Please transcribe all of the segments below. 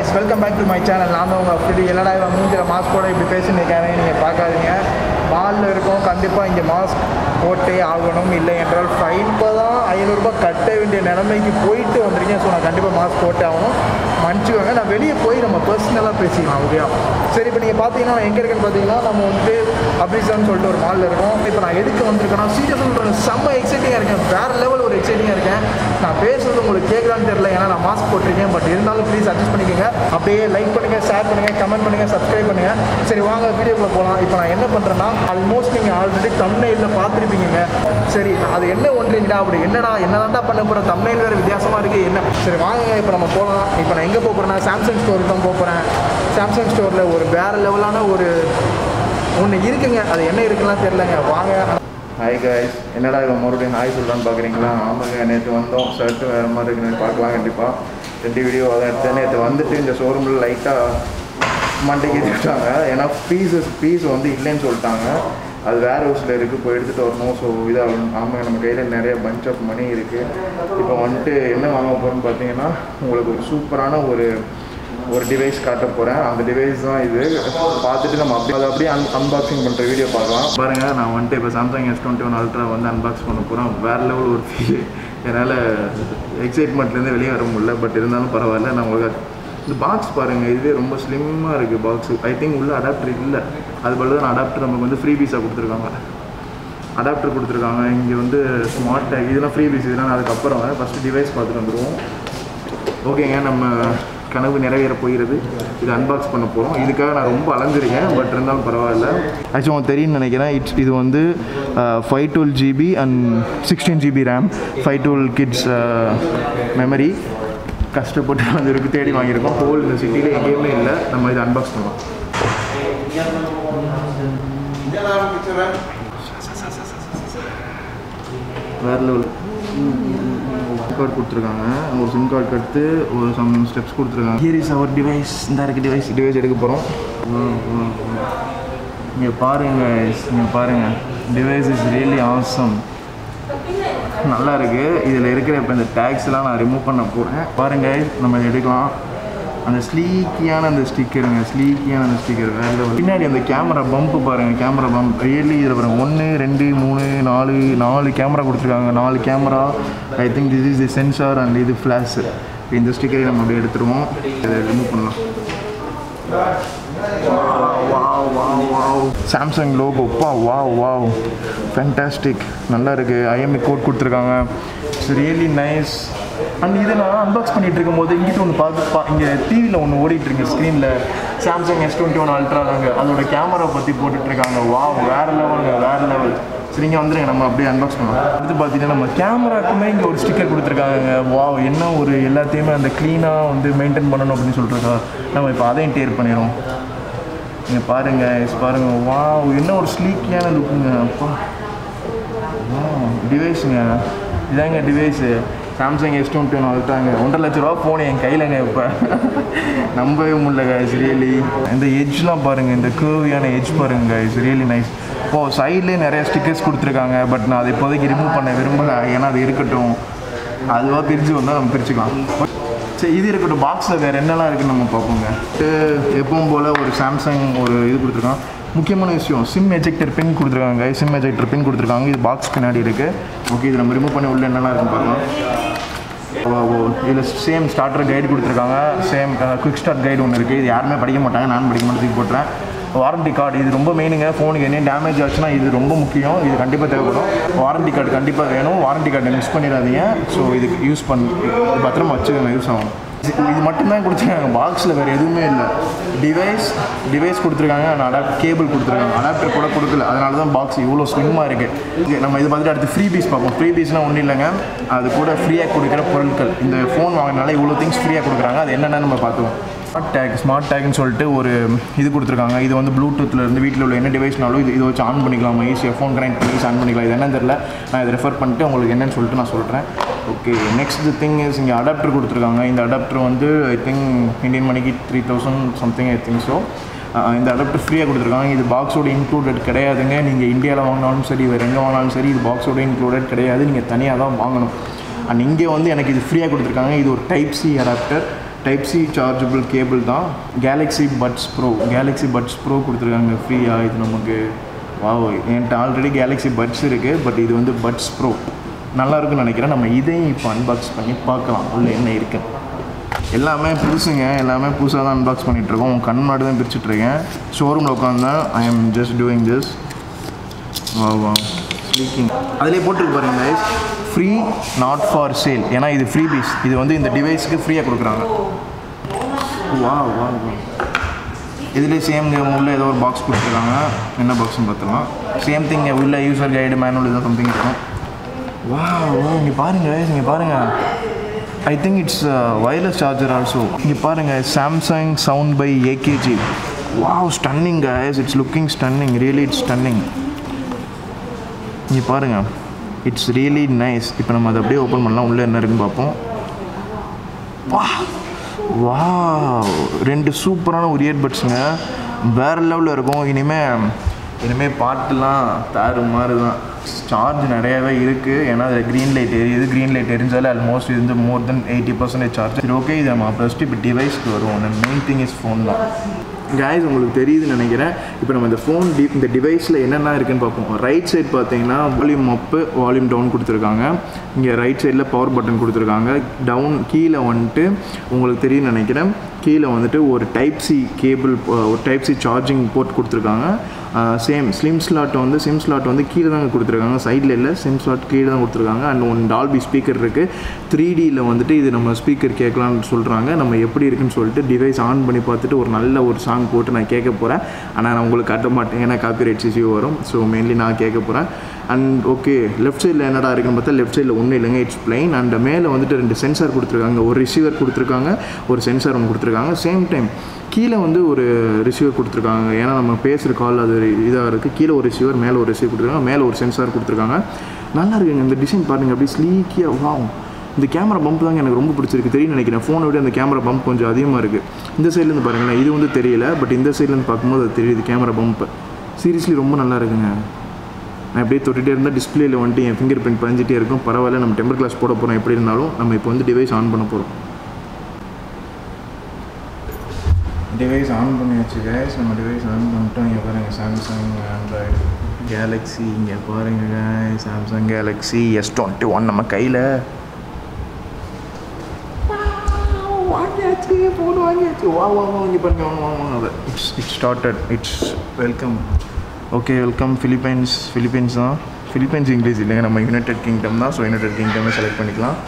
guys welcome back to my channel நான் தான் உங்கள் அப்படி என்னடா இவன் மூஞ்சில மாஸ்கோட இப்படி பேசினிருக்கானே நீங்கள் பார்க்காதீங்க மாலில் இருக்கோம் கண்டிப்பாக இங்கே மாஸ்க் போட்டே ஆகணும் இல்லை என்றால் ஃபைன் இப்போ தான் ஐநூறுரூபா கட்ட வேண்டிய நிலைமைக்கு போயிட்டு வந்திருக்கேன் ஸோ நான் கண்டிப்பாக மாஸ்க் போட்டே ஆகணும் மன்னிச்சுக்கோங்க நான் வெளியே போய் நம்ம பர்சனலாக பேசிக்கலாம் ஓகேயா சரி இப்போ நீங்கள் பார்த்தீங்கன்னா நான் எங்கே இருக்கேன்னு பார்த்தீங்கன்னா நம்ம வந்துட்டு அப்ரிசான்னு சொல்லிட்டு ஒரு மாலில் இருக்கோம் இப்போ நான் எதுக்கு வந்திருக்கேன்னா சீரியஸ் சொல்கிறேன் செம்ம எக்ஸைட்டிங்காக இருக்கேன் வேறு லெவல் ஒரு எக்ஸைட்டிங்காக இருக்கேன் நான் பேசுறது உங்களுக்கு கேட்கலான்னு தெரியல ஏன்னா நான் மாஸ்க் போட்டிருக்கேன் பட் இருந்தாலும் ப்ளீஸ் அட்ஜஸ்ட் பண்ணிக்கோங்க அப்படியே லைக் பண்ணுங்கள் ஷேர் பண்ணுங்கள் கமெண்ட் பண்ணுங்கள் சப்ஸ்கிரைப் பண்ணுங்கள் சரி வாங்க வீடியோக்குள்ள போகலாம் இப்போ நான் என்ன பண்ணுறேன்னா ஆல்மோஸ்ட் நீங்கள் ஆல்ரெடி தம்னையில் பார்த்துருப்பீங்க சரி அது என்ன ஒன்றீங்கடா அப்படி என்னடா என்னதான்டா பண்ண போகிற தம்னையில் வேறு வித்தியாசமாக இருக்குது என்ன சரி வாங்க இப்போ நம்ம போகலாம் இப்போ நான் எங்கே போக போகிறேன்னா சாம்சங் ஸ்டோருக்கு தான் போக போகிறேன் சாம்சங் ஸ்டோரில் ஒரு வேறு லெவலான ஒரு ஒன்று இருக்குங்க அது என்ன இருக்குலாம் தெரிலங்க வாங்க ஹாய் காய்ஸ் என்னடா இவன் மறுபடியும் ஹாய் சொல்லலான்னு பார்க்குறீங்களா ஆமாங்க நேற்று வந்தோம் ஷர்ட்டு வேறு மாதிரி இருக்குன்னு பார்க்கலாம் கண்டிப்பாக ரெண்டு வீடியோ அதான் எடுத்தேன் நேற்று வந்துட்டு இந்த ஷோரூமில் லைட்டாக மண்டைக்கு விட்டாங்க ஏன்னா பீஸஸ் பீஸ் வந்து இல்லைன்னு சொல்லிட்டாங்க அது வேர் ஹவுஸில் இருக்குது போய் எடுத்துகிட்டு வரணும் ஸோ இதாகணும் ஆமாங்க நம்ம கையில் நிறைய பஞ்ச் ஆஃப் மணி இருக்குது இப்போ வந்துட்டு என்ன வாங்க போகிறோம்னு பார்த்தீங்கன்னா உங்களுக்கு ஒரு சூப்பரான ஒரு ஒரு டிவைஸ் காட்ட போகிறேன் அந்த டிவைஸ் தான் இது பார்த்துட்டு நம்ம அப்படி அதை அப்படியே அன் அன்பாக்சிங் பண்ணுற வீடியோ பார்க்கலாம் பாருங்கள் நான் வந்துட்டு இப்போ Samsung S twenty one ultra வந்து அன்பாக்ஸ் பண்ண போகிறேன் வேறு லெவல் ஒரு ஃபீல் என்னால் எக்ஸைட்மெண்ட்லேருந்து வெளியே வர முடியல பட் இருந்தாலும் பரவாயில்ல நான் உங்களுக்கு இந்த பாக்ஸ் பாருங்கள் இதுவே ரொம்ப ஸ்லிம்மாக இருக்குது பாக்ஸ் ஐ திங்க் உள்ள அடாப்டர் இல்லை அது போல தான் அடாப்டர் நமக்கு வந்து ஃப்ரீ பீஸாக கொடுத்துருக்காங்க அடாப்டர் கொடுத்துருக்காங்க இங்கே வந்து ஸ்மார்ட் டேக் இதெல்லாம் ஃப்ரீ பீஸ் இதெல்லாம் அதுக்கப்புறம் ஃபஸ்ட்டு டிவைஸ் பார்த்துட்டு வந்துடுவோம் ஓகேங்க நம்ம கனவு நிறைவேற போகிறது இது அன்பாக்ஸ் பண்ண போகிறோம் இதுக்காக நான் ரொம்ப அலைஞ்சிருக்கேன் பட் இருந்தாலும் பரவாயில்ல ஆக்சுவலி உங்களுக்கு தெரியும்னு நினைக்கிறேன் இட்ஸ் இது வந்து five twelve GB and sixteen GB RAM five twelve கிட்ஸ் மெமரி கஷ்டப்பட்டு வந்து இருக்கு தேடி வாங்கியிருக்கோம் ஹோல் இந்த சிட்டியில் எங்கேயுமே இல்லை நம்ம இதை அன்பாக்ஸ் பண்ணலாம் வேறு லெவல் கார்டு கொடுத்துருக்காங்க ஒரு சிம் கார்டு எடுத்து ஒரு சம் ஸ்டெப்ஸ் கொடுத்துருக்காங்க ஹியர் இஸ் அவர் டிவைஸ் இந்த இருக்க டிவைஸ் டிவைஸ் எடுக்க போகிறோம் இங்கே பாருங்க இங்கே பாருங்கள் டிவைஸ் இஸ் ரியலி ஆசம் நல்லா இருக்குது இதில் இருக்கிற இப்போ இந்த டேக்ஸ்லாம் நான் ரிமூவ் பண்ண போகிறேன் பாருங்கள் நம்ம எடுக்கலாம் அந்த ஸ்லீக்கியான அந்த ஸ்டிக்கருங்க ஸ்லீக்கியான அந்த ஸ்டிக்கர் வேறு பின்னாடி அந்த கேமரா பம்ப்பு பாருங்கள் கேமரா பம்ப் ரியலி இதில் பாருங்கள் ஒன்று ரெண்டு மூணு நாலு நாலு கேமரா கொடுத்துருக்காங்க நாலு camera I think this is the sensor and இது ஃப்ளாஷ் இந்த ஸ்டிக்கரை நம்ம அப்படியே எடுத்துருவோம் இதை ரிமூவ் பண்ணலாம் சாம்சங் லோகோ பா வாவ் வாவ் ஃபேண்டாஸ்டிக் நல்லா இருக்குது ஐஎம்இ கோட் கொடுத்துருக்காங்க இட்ஸ் ரியலி நைஸ் அண்ட் இதை நான் அன்பாக்ஸ் பண்ணிட்டு இருக்கும்போது இங்கிட்ட ஒன்று பார்த்து பா இங்கே டிவியில் ஒன்று ஓடிட்டு இருக்கு ஸ்க்ரீனில் Samsung S twenty one ultra தாங்க அதோட கேமரா பற்றி போட்டுட்ருக்காங்க வா வேறு லெவலுங்க வேறு லெவல் சரி இங்கே வந்துருங்க நம்ம அப்படியே அன்பாக்ஸ் பண்ணலாம் அடுத்து பார்த்தீங்கன்னா நம்ம கேமராக்குமே இங்கே ஒரு ஸ்டிக்கர் கொடுத்துருக்காங்க வா என்ன ஒரு எல்லாத்தையுமே அந்த க்ளீனாக வந்து மெயின்டைன் பண்ணணும் அப்படின்னு சொல்லிட்டு நம்ம இப்போ அதையும் டேர் பண்ணிடுவோம் நீங்கள் பாருங்கள் எஸ் பாருங்கள் வா என்ன ஒரு ஸ்லீக்கியான லுக்குங்க அப்பா டிவைஸுங்க இதாங்க device Samsung S twenty one அழுத்தாங்க ஒன்றரை லட்ச ரூபா ஃபோன் என் கையிலங்க இப்போ நம்பவே முடியல guys ரியலி இந்த எட்ஜ்லாம் பாருங்கள் இந்த கேர்வியான எட்ஜ் பாருங்க guys ரியலி நைஸ் இப்போது சைட்லேயே நிறைய ஸ்டிக்கர்ஸ் கொடுத்துருக்காங்க பட் நான் அதை இப்போதைக்கு ரிமூவ் பண்ண விரும்பலை ஏன்னா அது இருக்கட்டும் அதுவாக பிரித்து வந்தால் நம்ம பிரிச்சுக்கலாம் சரி இது இருக்கட்டும் பாக்ஸில் வேறு என்னெல்லாம் இருக்குன்னு நம்ம பார்ப்போங்க எப்பவும் போல் ஒரு சாம்சங் ஒரு இது கொடுத்துருக்கான் முக்கியமான விஷயம் சிம் எஜெக்டர் பின் கொடுத்துருக்காங்க சிம் எஜெக்டர் பின் கொடுத்துருக்காங்க இது பாக்ஸ் பின்னாடி இருக்குது ஓகே இது நம்ம ரிமூவ் பண்ணி உள்ள என்னெல்லாம் இருக்குன்னு பார்க்கலாம் இதில் சேம் ஸ்டார்டர் கைடு கொடுத்துருக்காங்க சேம் குவிக் ஸ்டார்ட் கைடு ஒன்று இருக்குது இது யாருமே படிக்க மாட்டாங்க நான் படிக்க மாட்டேன் தூக்கி போட்டுறேன் வாரண்டி கார்டு இது ரொம்ப மெயினுங்க ஃபோனுக்கு என்ன டேமேஜ் ஆச்சுன்னா இது ரொம்ப முக்கியம் இது கண்டிப்பாக தேவைப்படும் வாரண்டி கார்டு கண்டிப்பாக வேணும் வாரண்டி கார்டை மிஸ் பண்ணிடாதீங்க ஸோ இதுக்கு யூஸ் பண்ணி பத்திரமா வச்சுக்கோங்க யூஸ் ஆகும் இது மட்டும்தான் கொடுத்துருக்காங்க பாக்ஸில் வேறு எதுவுமே இல்லை டிவைஸ் டிவைஸ் கொடுத்துருக்காங்க அடாப்ட் கேபிள் கொடுத்துருக்காங்க அடாப்டர் கூட கொடுக்கல அதனால தான் பாக்ஸ் இவ்வளோ ஸ்விம்மாக இருக்குது நம்ம இது பார்த்துட்டு அடுத்து ஃப்ரீ பீஸ் பார்ப்போம் ஃப்ரீ பீஸ்னால் ஒன்றும் இல்லைங்க அது கூட ஃப்ரீயாக கொடுக்குற பொருட்கள் இந்த ஃபோன் வாங்கினால இவ்வளோ திங்ஸ் ஃப்ரீயாக கொடுக்குறாங்க அது என்னென்னு நம்ம பார்த்துவோம் ஸ்மார்ட் டேக் ஸ்மார்ட் டேக்னு சொல்லிட்டு ஒரு இது கொடுத்துருக்காங்க இது வந்து ப்ளூடூத்தில் இருந்து வீட்டில் உள்ள என்ன டிவைஸ்னாலும் இது இதை வச்சு ஆன் பண்ணிக்கலாம் ஈஸியாக ஃபோன் கனெக்ட் பண்ணி ஆன் பண்ணிக்கலாம் இது என்னன்னு தெரியல நான் இதை ரெஃபர் பண்ணிட்டு உங்களுக்கு என்னன்னு சொல்லிட்டு நான் சொல்கிறேன் ஓகே நெக்ஸ்ட் திங் இஸ் இங்கே அடாப்டர் கொடுத்துருக்காங்க இந்த அடாப்டர் வந்து ஐ திங்க் இந்தியன் மணிக்கு three thousand something I think so இந்த அடாப்டர் ஃப்ரீயாக கொடுத்துருக்காங்க இது பாக்ஸோட இன்க்ளூடட் கிடையாதுங்க நீங்கள் இந்தியாவில் வாங்கினாலும் சரி வேறு எங்கே வாங்கினாலும் சரி இது பாக்ஸோட இன்க்ளூடட் கிடையாது நீங்கள் தனியாக தான் வாங்கணும் அண்ட் இங்கே வந்து எனக்கு இது ஃப்ரீயாக கொடுத்துருக்காங்க இது ஒரு type C adapter type C chargeable cable தான் Galaxy Buds Pro Galaxy Buds Pro கொடுத்துருக்காங்க ஃப்ரீயாக இது நமக்கு வாவ் என்கிட்ட ஆல்ரெடி கேலக்ஸி பட்ஸ் இருக்குது பட் இது வந்து பட்ஸ் ப்ரோ நல்லா இருக்குன்னு நினைக்கிறேன் நம்ம இதையும் இப்போ அன்பாக்ஸ் பண்ணி பார்க்கலாம் உள்ள என்ன இருக்கு எல்லாமே புதுசுங்க எல்லாமே புதுசாக தான் அன்பாக்ஸ் பண்ணிகிட்ருக்கோம் உன் கண் முன்னாடி தான் பிரிச்சுட்ருக்கேன் ஷோரூமில் உட்காந்தேன் I am just doing this வா வா ஸ்லீக்கிங் அதிலே போட்டுருக்கு பாருங்க guys free not for sale ஏன்னா இது ஃப்ரீ பீஸ் இது வந்து இந்த டிவைஸ்க்கு ஃப்ரீயாக கொடுக்குறாங்க வா வா வா இதுலேயே சேம் உள்ள ஏதோ ஒரு பாக்ஸ் கொடுத்துருக்காங்க என்ன பாக்ஸ்னு பார்த்துக்கலாம் சேம் திங் உள்ள யூசர் கைடு மேனுவல் ஏதோ சம்திங் இருக்கும் வா வா இங்கே பாருங்க இங்கே பாருங்க I think it's wireless charger also இங்கே பாருங்க Samsung sound by AKG wow stunning guys it's looking stunning really it's stunning இங்கே பாருங்க இட்ஸ் ரியலி நைஸ் இப்போ நம்ம அதை அப்படியே ஓப்பன் பண்ணலாம் உள்ளே என்ன இருக்குன்னு பார்ப்போம் வா வா ரெண்டு சூப்பரான ஒரு இயர்பட்ஸுங்க வேறு லெவலில் இருக்கும் இனிமேல் இனிமேல் பாட்டுலாம் தாறு மாதிரி தான் சார்ஜ் நிறையாவே இருக்குது ஏன்னா அதில் க்ரீன் லைட் எரியுது க்ரீன் லைட் எரிஞ்சாலே ஆல்மோஸ்ட் இது வந்து more then eighty percentage charge சரி ஓகே இது நம்ம ஃபஸ்ட்டு இப்போ டிவைஸ்க்கு வருவோம் மெயின் திங் இஸ் ஃபோன் தான் guys உங்களுக்கு தெரியுதுன்னு நினைக்கிறேன் இப்போ நம்ம இந்த ஃபோன் டி இந்த டிவைஸில் என்னென்ன இருக்குன்னு பார்ப்போம் ரைட் சைடு பார்த்தீங்கன்னா வால்யூம் அப்பு வால்யூம் டவுன் கொடுத்துருக்காங்க இங்கே ரைட் சைடில் பவர் பட்டன் கொடுத்துருக்காங்க டவுன் கீழே வந்துட்டு உங்களுக்கு தெரியும்னு நினைக்கிறேன் கீழே வந்துட்டு ஒரு டைப் சி கேபிள் ஒரு டைப் சி சார்ஜிங் போர்ட் கொடுத்துருக்காங்க சேம் ஸ்லிம் ஸ்லாட் வந்து சிம் ஸ்லாட் வந்து கீழே தாங்க கொடுத்துருக்காங்க சைடில் இல்லை சிம் ஸ்லாட் கீழே தான் கொடுத்துருக்காங்க அண்ட் ஒன் டால்பி ஸ்பீக்கர் இருக்குது த்ரீ டியில் வந்துட்டு இது நம்ம ஸ்பீக்கர் கேட்கலான்னு சொல்கிறாங்க நம்ம எப்படி இருக்குன்னு சொல்லிட்டு டிவைஸ் ஆன் பண்ணி பார்த்துட்டு ஒரு நல்ல ஒரு சாங் போட்டு நான் கேட்க போகிறேன் ஆனால் நான் உங்களுக்கு காட்ட மாட்டேன் ஏன்னா காப்பிரைட் இஷ்யூ வரும் ஸோ மெயின்லி நான் கேட்க போகிறேன் அண்ட் ஓகே லெஃப்ட் சைடில் என்னடா இருக்குன்னு பார்த்தா லெஃப்ட் சைடில் ஒன்றும் இல்லைங்க இட்ஸ் பிளைன் அண்ட் மேலே வந்துட்டு ரெண்டு சென்சார் கொடுத்துருக்காங்க ஒரு ரிசீவர் கொடுத்துருக்காங்க ஒரு சென்சார் ஒன்று கொடுத்துருக்காங்க சேம் டைம் கீழே வந்து ஒரு ரிசீவர் கொடுத்துருக்காங்க ஏன்னா நம்ம பேசுகிற கால் அது இதாக இருக்குது கீழே ஒரு ரிசீவர் மேலே ஒரு ரிசீவர் கொடுத்துருக்காங்க மேலே ஒரு சென்சார் கொடுத்துருக்காங்க நல்லா இருக்குங்க இந்த டிசைன் பாருங்கள் அப்படியே ஸ்லீக்கியாக வாவும் இந்த கேமரா பம்ப் தாங்க எனக்கு ரொம்ப பிடிச்சிருக்கு தெரியும் நினைக்கிறேன் ஃபோனை விட அந்த கேமரா பம்ப் கொஞ்சம் அதிகமாக இருக்குது இந்த சைட்லேருந்து பாருங்களேன் இது வந்து தெரியல பட் இந்த சைட்லேருந்து பார்க்கும்போது அது தெரியுது கேமரா பம்ப் சீரியஸ்லி ரொம்ப நல்லா இருக்குங்க நான் அப்படியே தொட்டுகிட்டே இருந்தால் டிஸ்பிளேல வந்துட்டு என் ஃபிங்கர் பிரிண்ட் பதிஞ்சிட்டே இருக்கும் பரவாயில்ல நம்ம டெம்பர் கிளாஸ் போட போகிறோம் எப்படி இருந்தாலும் நம்ம இப்போ வந்து டிவைஸ் ஆன் பண்ண போகிறோம் டிவைஸ் ஆன் பண்ணியாச்சு கேஸ் நம்ம டிவைஸ் ஆன் பண்ணிட்டோம் இங்கே பாருங்கள் சாம்சங் ஆண்ட்ராய்டு கேலக்ஸி இங்கே பாருங்கள் guys Samsung Galaxy S twenty one நம்ம கையில் வாங்கியாச்சு ஃபோன் வாங்கியாச்சு வா வா வா இங்கே பாருங்க வாங்க வாங்க வாங்க அது it's it's started it's welcome okay welcome Philippines Philippines தான் ஃபிலிப்பைன்ஸ் இங்கிலீஷ் இல்லைங்க நம்ம யுனைடெட் கிங்டம் தான் ஸோ யுனைடெட் கிங்டமே செலக்ட் பண்ணிக்கலாம்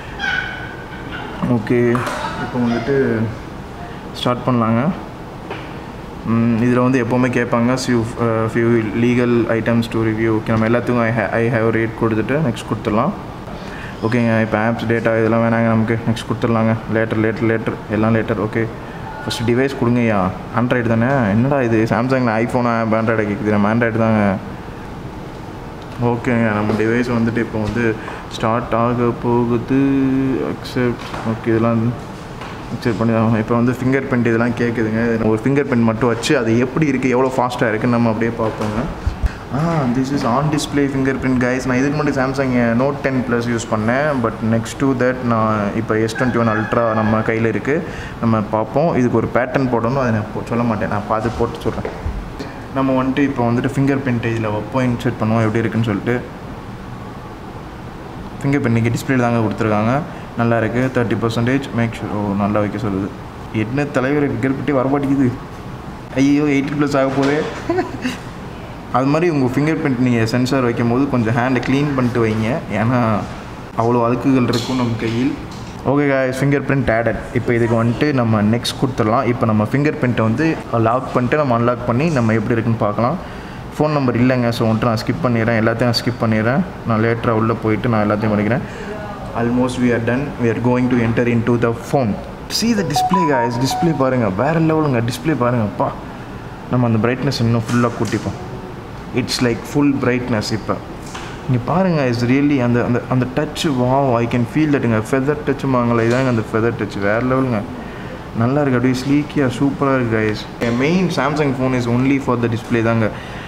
ஓகே இப்போ வந்துட்டு ஸ்டார்ட் பண்ணலாங்க இதில் வந்து எப்போவுமே கேட்பாங்க few few legal items to review okay நம்ம எல்லாத்துக்கும் ஐ ஹே ஐ ஹேவ் ரேட் கொடுத்துட்டு நெக்ஸ்ட் கொடுத்துடலாம் ஓகேங்க இப்போ ஆப்ஸ் டேட்டா இதெல்லாம் வேணாங்க நமக்கு நெக்ஸ்ட் கொடுத்துடலாங்க லேட்டர் லேட்டர் லேட்டர் எல்லாம் later okay first device கொடுங்கய்யா Android தானே என்னடா இது சாம்சங்கில் ஐஃபோனா ஆண்ட்ராய்டை கேட்குது நம்ம ஆண்ட்ராய்டு தாங்க ஓகேங்க நம்ம டிவைஸ் வந்துட்டு இப்போ வந்து ஸ்டார்ட் ஆக போகுது அக்செப்ட் ஓகே இதெல்லாம் அக்செப்ட் பண்ணி தான் இப்போ வந்து ஃபிங்கர் பிரிண்ட் இதெல்லாம் கேட்குதுங்க இது ஒரு ஃபிங்கர் பிரிண்ட் மட்டும் வச்சு அது எப்படி இருக்குது எவ்வளோ ஃபாஸ்ட்டாக இருக்குன்னு நம்ம அப்படியே பார்ப்போங்க ah this is on display fingerprint guys நான் இதுக்கு முன்னாடி Samsung Note ten plus use பண்ணேன் பட் நெக்ஸ்ட் டு தட் நான் இப்போ எஸ் டுவெண்ட்டி ஒன் அல்ட்ரா நம்ம கையில் இருக்குது நம்ம பார்ப்போம் இதுக்கு ஒரு பேட்டர்ன் போடணும் அதை நான் இப்போ சொல்ல மாட்டேன் நான் பார்த்து போட்டு சொல்கிறேன் நம்ம வந்துட்டு இப்போ வந்துட்டு ஃபிங்கர் பிரிண்ட் இதில் வைப்போம் இன்செர்ட் பண்ணுவோம் எப்படி இருக்குன்னு சொல்லிட்டு ஃபிங்கர் பிரிண்ட் இங்கே டிஸ்பிளே தாங்க கொடுத்துருக்காங்க நல்லா இருக்குது தேர்ட்டி பர்சன்டேஜ் மேக் ஷூர் ஓ நல்லா வைக்க சொல்லுது என்ன தலைவர் ஃபிங்கர் பிரிண்ட்டே வர மாட்டேங்குது ஐயோ எயிட்டி ப்ளஸ் ஆக போதே அது மாதிரி உங்கள் ஃபிங்கர் பிரிண்ட் நீங்கள் சென்சார் வைக்கும் போது கொஞ்சம் ஹேண்டை க்ளீன் பண்ணிட்டு வைங்க ஏன்னா அவ்வளோ அழுக்குகள் இருக்கும் நம்ம கையில் okay guys fingerprint added இப்போ இதுக்கு வந்துட்டு நம்ம நெக்ஸ்ட் கொடுத்துடலாம் இப்போ நம்ம ஃபிங்கர் பிரிண்ட்டை வந்து லாக் பண்ணிட்டு நம்ம அன்லாக் பண்ணி நம்ம எப்படி இருக்குன்னு பார்க்கலாம் ஃபோன் நம்பர் இல்லைங்க ஸோ வந்துட்டு நான் ஸ்கிப் பண்ணிடுறேன் எல்லாத்தையும் நான் ஸ்கிப் பண்ணிடுறேன் நான் லேட்டராக உள்ளே போயிட்டு நான் எல்லாத்தையும் பண்ணிக்கிறேன் almost we are done we are going to enter into the phone see the display guys display பாருங்கள் வேறு லெவலுங்க டிஸ்பிளே பாருங்கப்பா நம்ம அந்த பிரைட்னஸ் இன்னும் ஃபுல்லாக கூட்டிப்போம் இட்ஸ் லைக் ஃபுல் பிரைட்னஸ் இப்போ இங்கே பாருங்கள் இட்ஸ் ரியலி அந்த அந்த அந்த touch wow I can feel தட்டுங்க ஃபெதர் டச்சுமாங்களே இதாங்க அந்த ஃபெதர் டச் வேறு லெவலுங்க நல்லா இருக்குது அப்படியே ஸ்லீக்கியாக சூப்பராக இருக்குது guys main Samsung phone is only for the display தாங்க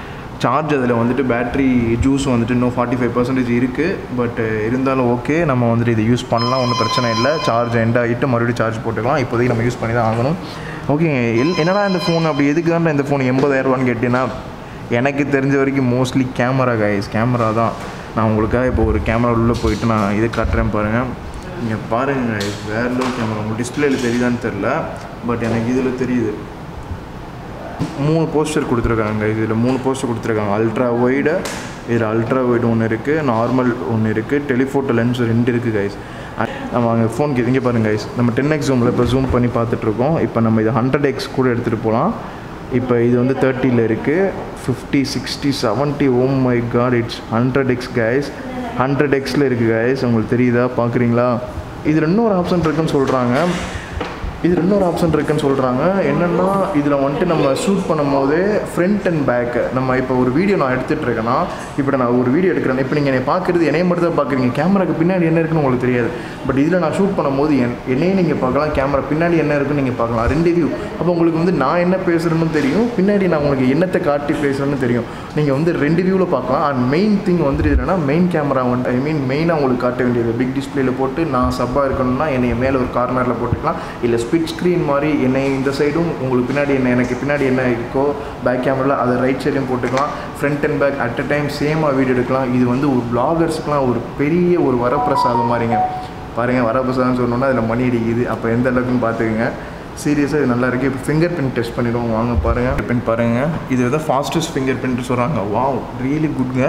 சார்ஜ் அதில் வந்துட்டு பேட்ரி ஜூஸ் வந்துட்டு இன்னும் ஃபார்ட்டி ஃபைவ் பர்சன்டேஜ் இருக்குது பட் இருந்தாலும் ஓகே நம்ம வந்துட்டு இதை யூஸ் பண்ணலாம் ஒன்றும் பிரச்சனை இல்லை சார்ஜ் எண்ட் ஆகிட்டு மறுபடியும் சார்ஜ் போட்டுக்கலாம் இப்போதைக்கு நம்ம யூஸ் பண்ணி தான் ஆகணும் ஓகேங்க எல் என்னடா இந்த ஃபோன் அப்படி எதுக்கு தான் இந்த ஃபோன் எண்பதாயிரரூவான்னு கேட்டிங்கன்னா எனக்கு தெரிஞ்ச வரைக்கும் மோஸ்ட்லி கேமரா கைஸ் கேமரா தான் நான் உங்களுக்காக இப்போ ஒரு கேமரா உள்ளே போயிட்டு நான் இது காட்டுறேன் பாருங்கள் இங்கே பாருங்க guys, வேற லெவல் கேமரா உங்களுக்கு டிஸ்பிளேல தெரியுதான்னு தெரில பட் எனக்கு இதில் தெரியுது மூணு போஸ்டர் கொடுத்துருக்காங்க இதில் மூணு போஸ்டர் கொடுத்துருக்காங்க அல்ட்ரா ஒய்டு இதில் அல்ட்ரா ஒய்டு ஒன்று இருக்குது நார்மல் ஒன்று இருக்குது டெலிஃபோட்டோ லென்ஸ் ரெண்டு இருக்குது கைஸ் நம்ம அங்கே ஃபோன் இங்கே பாருங்க கைஸ் நம்ம டென் எக்ஸ் ஜூமில் இப்போ ஜூம் பண்ணி பார்த்துட்ருக்கோம் இப்போ நம்ம இது ஹண்ட்ரட் எக்ஸ் கூட எடுத்துகிட்டு போகலாம் இப்போ இது வந்து தேர்ட்டியில் இருக்குது fifty sixty seventy oh my god it's hundred X guys hundred எக்ஸில் இருக்குது கைஸ் உங்களுக்கு தெரியுதா பார்க்குறீங்களா இதில் இன்னொரு ஆப்ஷன் இருக்குன்னு சொல்கிறாங்க இதில் இன்னொரு ஆப்ஷன் இருக்குன்னு சொல்கிறாங்க என்னென்னா இதில் வந்துட்டு நம்ம ஷூட் பண்ணும்போது ஃப்ரண்ட் அண்ட் பேக்கு நம்ம இப்போ ஒரு வீடியோ நான் எடுத்துகிட்டு இருக்கேன்னா இப்போ நான் ஒரு வீடியோ எடுக்கிறேன் இப்போ நீங்கள் என்னை பார்க்குறது என்னைய மட்டும் தான் பார்க்குறீங்க கேமராக்கு பின்னாடி என்ன இருக்குன்னு உங்களுக்கு தெரியாது பட் இதில் நான் ஷூட் பண்ணும்போது என் என்னையும் நீங்கள் பார்க்கலாம் கேமரா பின்னாடி என்ன இருக்குன்னு நீங்கள் பார்க்கலாம் ரெண்டு வியூ அப்போ உங்களுக்கு வந்து நான் என்ன பேசுகிறேன்னு தெரியும் பின்னாடி நான் உங்களுக்கு என்னத்தை காட்டி பேசுகிறேன்னு தெரியும் நீங்கள் வந்து ரெண்டு வியூவில் பார்க்கலாம் அண்ட் மெயின் திங் வந்துட்டு என்னன்னா மெயின் கேமரா வந்து ஐ மீன் மெயினாக உங்களுக்கு காட்ட வேண்டியது பிக் டிஸ்பிளேல போட்டு நான் சப்பாக இருக்கணும்னா என்னை மேலே ஒரு கார்னரில் போட்டுக்கலாம் இல்லை ஸ்பிட் ஸ்க்ரீன் மாதிரி என்னை இந்த சைடும் உங்களுக்கு பின்னாடி என்ன எனக்கு பின்னாடி என்ன இருக்கோ பேக் கேமராவில் அதை ரைட் சைடையும் போட்டுக்கலாம் front and back at a time சேமாக வீடியோ எடுக்கலாம் இது வந்து ஒரு பிளாகர்ஸ்க்குலாம் ஒரு பெரிய ஒரு வரப்பிரசாதம் மாதிரிங்க பாருங்கள் வரப்பிரசாதம் சொன்னோன்னா அதில் மணி அடிக்குது அப்போ எந்த அளவுக்குன்னு பார்த்துக்குங்க சீரியஸாக இது நல்லா இருக்குது இப்போ ஃபிங்கர் பிரிண்ட் டெஸ்ட் பண்ணிடுவோம் வாங்க பாருங்கள் பிரிண்ட் பாருங்கள் இது வந்து ஃபாஸ்டஸ்ட் ஃபிங்கர் பிரிண்ட் சொல்கிறாங்க வாவ் ரியலி குட்ங்க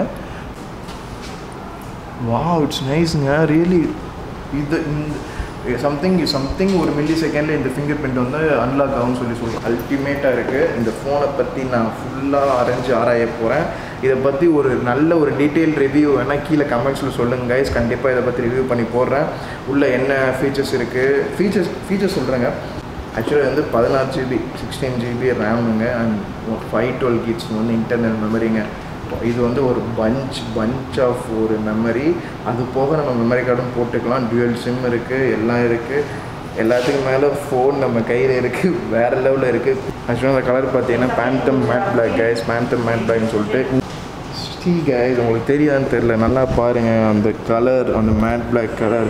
வாவ் இட்ஸ் நைஸுங்க ரியலி இது இந்த சம்திங் சம்திங் ஒரு மில்லி செகண்டில் இந்த ஃபிங்கர் பிரிண்ட் வந்து அன்லாக் ஆகும்னு சொல்லி சொல்கிறேன் அல்டிமேட்டாக இருக்குது இந்த ஃபோனை பற்றி நான் ஃபுல்லாக அரைஞ்சு ஆராய போகிறேன் இதை பற்றி ஒரு நல்ல ஒரு டீட்டெயில் ரிவ்யூ வேணால் கீழே கமெண்ட்ஸில் சொல்லுங்கள் கைஸ் கண்டிப்பாக இதை பற்றி ரிவ்யூ பண்ணி போடுறேன் உள்ளே என்ன ஃபீச்சர்ஸ் இருக்குது ஃபீச்சர்ஸ் ஃபீச்சர்ஸ் சொல்கிறேங்க ஆக்சுவலாக வந்து பதினாறு ஜிபி சிக்ஸ்டீன் ஜிபி ரேமுங்க அண்ட் ஃபைவ் டுவெல் கிட்ஸ் வந்து இன்டர்னல் மெமரிங்க இது வந்து ஒரு பஞ்ச் பஞ்ச் ஆஃப் ஒரு மெமரி அது போக நம்ம மெமரி கார்டும் போட்டுக்கலாம் டியூயல் சிம் இருக்குது எல்லாம் இருக்குது எல்லாத்துக்கும் மேலே ஃபோன் நம்ம கையில் இருக்குது வேறு லெவலில் இருக்குது ஆக்சுவலாக அந்த கலர் பார்த்தீங்கன்னா phantom matte black guys phantom matte பிளாக்னு சொல்லிட்டு ஸ்டீ கைஸ் உங்களுக்கு தெரியாதுன்னு தெரில நல்லா பாருங்கள் அந்த கலர் அந்த மேட் பிளாக் கலர்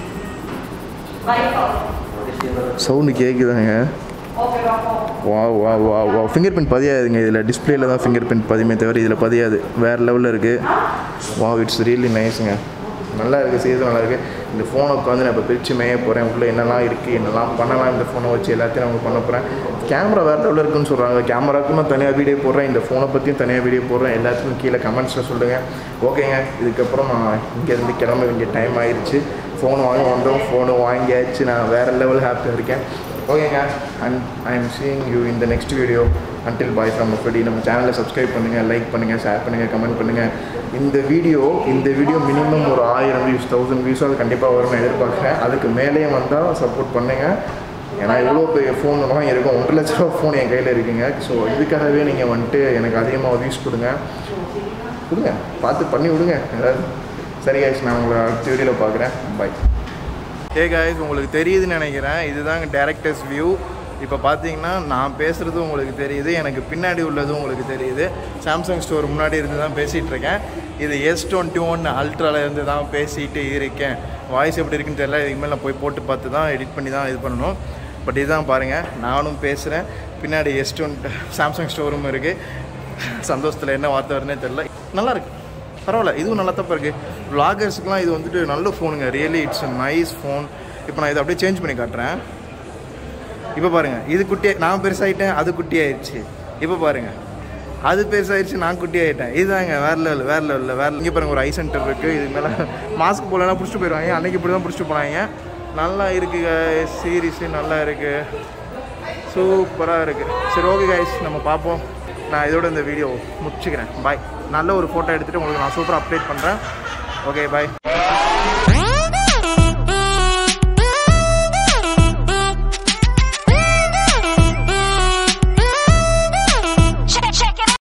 சவுண்டு கேட்குதாங்க வா வா வா வா ஃபிங்கர் பிரிண்ட் பதியாதுங்க இதில் டிஸ்பிளேல தான் ஃபிங்கர் பிரிண்ட் பதியுமே தவிர இதில் பதியாது வேறு லெவலில் இருக்குது வா இட்ஸ் ரியலி நைஸுங்க நல்லா இருக்குது சீரியஸாக நல்லா இருக்குது இந்த ஃபோனை உட்காந்து நான் இப்போ பிரித்து மேய போகிறேன் உள்ளே என்னெல்லாம் இருக்குது என்னெல்லாம் பண்ணலாம் இந்த ஃபோனை வச்சு எல்லாத்தையும் நான் பண்ண போகிறேன் கேமரா வேறு லெவலில் இருக்குன்னு சொல்கிறாங்க கேமராக்கும் நான் தனியாக வீடியோ போடுறேன் இந்த ஃபோனை பற்றியும் தனியாக வீடியோ போடுறேன் எல்லாத்துக்கும் கீழே கமெண்ட்ஸில் சொல்லுங்கள் ஓகேங்க இதுக்கப்புறம் நான் இங்கேருந்து கிளம்ப வேண்டிய டைம் ஆயிடுச்சு ஃபோன் வாங்க வந்தோம் ஃபோனு வாங்கியாச்சு நான் வேறு லெவல் ஹாப்பியாக இருக்கேன் ஓகேங்க and I am seeing you இந்த next video until bye from அப்படி நம்ம சேனலை சப்ஸ்கிரைப் பண்ணுங்கள் லைக் பண்ணுங்கள் ஷேர் பண்ணுங்கள் கமெண்ட் பண்ணுங்கள் இந்த வீடியோ இந்த வீடியோ மினிமம் ஒரு ஆயிரம் வியூஸ் தௌசண்ட் வியூஸ் அது கண்டிப்பாக வரும்னு எதிர்பார்க்குறேன் அதுக்கு மேலேயே வந்தால் சப்போர்ட் பண்ணுங்கள் ஏன்னா இவ்வளோ பெரிய ஃபோன்லாம் இருக்கும் ஒன்றரை லட்ச ரூபா ஃபோன் என் கையில் இருக்குங்க ஸோ இதுக்காகவே நீங்கள் வந்துட்டு எனக்கு அதிகமாக வியூஸ் கொடுங்க கொடுங்க பார்த்து பண்ணி விடுங்க ஏதாவது சரி guys நான் உங்களை அடுத்த வீடியோவில் பார்க்குறேன் பை ஏ காய்ஸ் உங்களுக்கு தெரியுதுன்னு நினைக்கிறேன் இதுதாங்க டேரக்டர்ஸ் வியூ இப்போ பார்த்தீங்கன்னா நான் பேசுகிறது உங்களுக்கு தெரியுது எனக்கு பின்னாடி உள்ளதும் உங்களுக்கு தெரியுது சாம்சங் ஸ்டோர் முன்னாடி இருந்து தான் பேசிகிட்டு இருக்கேன் இது எஸ் டுவெண்ட்டி ஒன் அல்ட்ராவில் இருந்து தான் பேசிகிட்டு இருக்கேன் வாய்ஸ் எப்படி இருக்குன்னு தெரியல இதுக்கு மேலே நான் போய் போட்டு பார்த்து தான் எடிட் பண்ணி தான் இது பண்ணணும் பட் இதுதான் பாருங்கள் நானும் பேசுகிறேன் பின்னாடி எஸ் டுவெண்ட்டி சாம்சங் ஸ்டோரும் இருக்குது சந்தோஷத்தில் என்ன வார்த்தை வருதுன்னே தெரில நல்லா இருக்கு பரவாயில்ல இதுவும் நல்லா தப்பாக இருக்குது vloggers-க்குலாம் இது வந்துட்டு நல்ல ஃபோனுங்க really it's a nice phone இப்போ நான் இதை அப்படியே சேஞ்ச் பண்ணி காட்டுறேன் இப்போ பாருங்கள் இது குட்டி நான் பெருசாகிட்டேன் அது குட்டி ஆயிடுச்சு இப்போ பாருங்கள் அது பெருசாகிடுச்சு நான் குட்டி ஆகிட்டேன் இதுதாங்க வேற லெவல் வேற லெவலில் வேற இங்கே பாருங்கள் ஒரு ஐ சென்டர் இருக்குது இது மேலே மாஸ்க் போடலன்னா பிடிச்சிட்டு போயிடுவாங்க அன்றைக்கி இப்படி தான் பிடிச்சிட்டு போனாங்க நல்லா இருக்குங்க சீரீஸு நல்லா இருக்குது சூப்பராக இருக்குது சரி ஓகே கைஸ் நம்ம பார்ப்போம் நான் இதோட இந்த வீடியோ முடிச்சுக்கிறேன் பாய் நல்ல ஒரு ஃபோட்டோ எடுத்துகிட்டு உங்களுக்கு நான் சூப்பராக அப்டேட் பண்ணுறேன் ஓகே பாய்